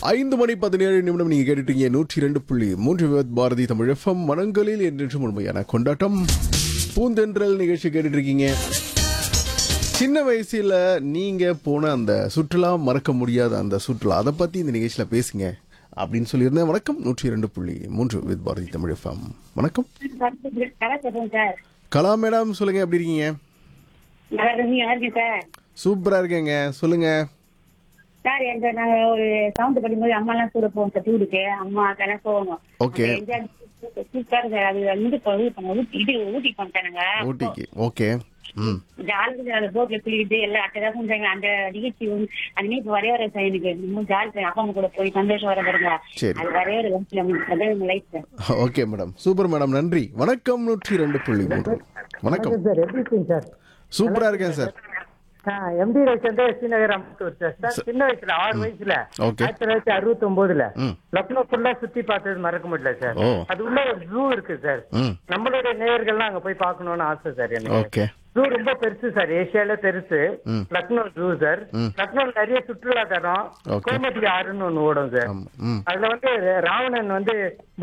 ஐந்து மணி பதினேழு நிமிடம் நீங்க கேட்டுட்டீங்க நூற்றி ரெண்டு புள்ளி மூன்று விவத் பாரதி தமிழ் எஃப்எம் மனங்களில் என்றென்றும் உண்மையான கொண்டாட்டம் பூந்தென்றல் நிகழ்ச்சி கேட்டுட்டு இருக்கீங்க சின்ன வயசுல நீங்க போன அந்த சுற்றுலா மறக்க முடியாத அந்த சுற்றுலா அதை பத்தி இந்த நிகழ்ச்சியில பேசுங்க அப்படின்னு சொல்லியிருந்தேன் வணக்கம் நூற்றி ரெண்டு புள்ளி மூன்று வித் பாரதி தமிழ் எஃப்எம் வணக்கம் நல்லா சொல்றேன் சார் கலா மேடம் சொல்லுங்க எப்படி இருக்கீங்க நல்லா இருக்கீங்க நல்லா இருக்கேன் சார் சூப்பரா இருக்கேங்க சொல்லுங்க சார் எங்க நாங்க ஒரு சவுண்ட் படிக்கும்போது அம்மா எல்லாம் கூட போவோம் சார் டூருக்கு அம்மா அக்கெல்லாம் போவோம் Okay. சூப்பர் சார் அது வந்து இப்போ இது பண்ண ஊட்டி இது ஊட்டி பண்ணிட்டானுங்க ஊட்டிக்கு ஓகே ம் ஜாலியாக அந்த போட்ல குளிக்கிட்டு எல்லாம் அட்டதான் செஞ்சாங்க அந்த நிகழ்ச்சி வந்து அதுமே இப்போ வரவே வர சார் எனக்கு இன்னும் ஜாலி சார் அப்பா அம்மா கூட போய் சந்தோஷம் வர பாருங்க சரி. அது வரவே வர அதான் life sir okay madam super madam நன்றி வணக்கம் நூற்றி ரெண்டு புள்ளி மூன்று வணக்கம் சார் எப்படி இருக்கீங்க சார் சூப்பரா இருக்கேன் sir MD Ravichandra Srinagar Ambattur sir sir சின்ன வயசுல ஆறு வயசுல Okay. ஆயிரத்தி தொள்ளாயிரத்தி அறுபத்தி ஒன்பதுல ம். லக்னோ ஃபுல்லா சுத்தி பார்த்தது மறக்க முடியல சார் ஓ. அது உள்ள ஒரு ஜூ இருக்கு சார் ம் நம்மளுடைய நேயர்கள்லாம் அங்க போய் பார்க்கணும்னு ஆசை சார் எனக்கு ஓகே ஜூ ரொம்ப பெருசு சார் ஏசியால பெருசு ம். லக்னோ ஜூ சார் ம். லக்னோல நிறைய சுற்றுலா தரம் Okay. கோமதி ஆறுன்னு ஒண்ணு ஓடும் சார் ஆமா ம் அதுல வந்து ராவணன் வந்து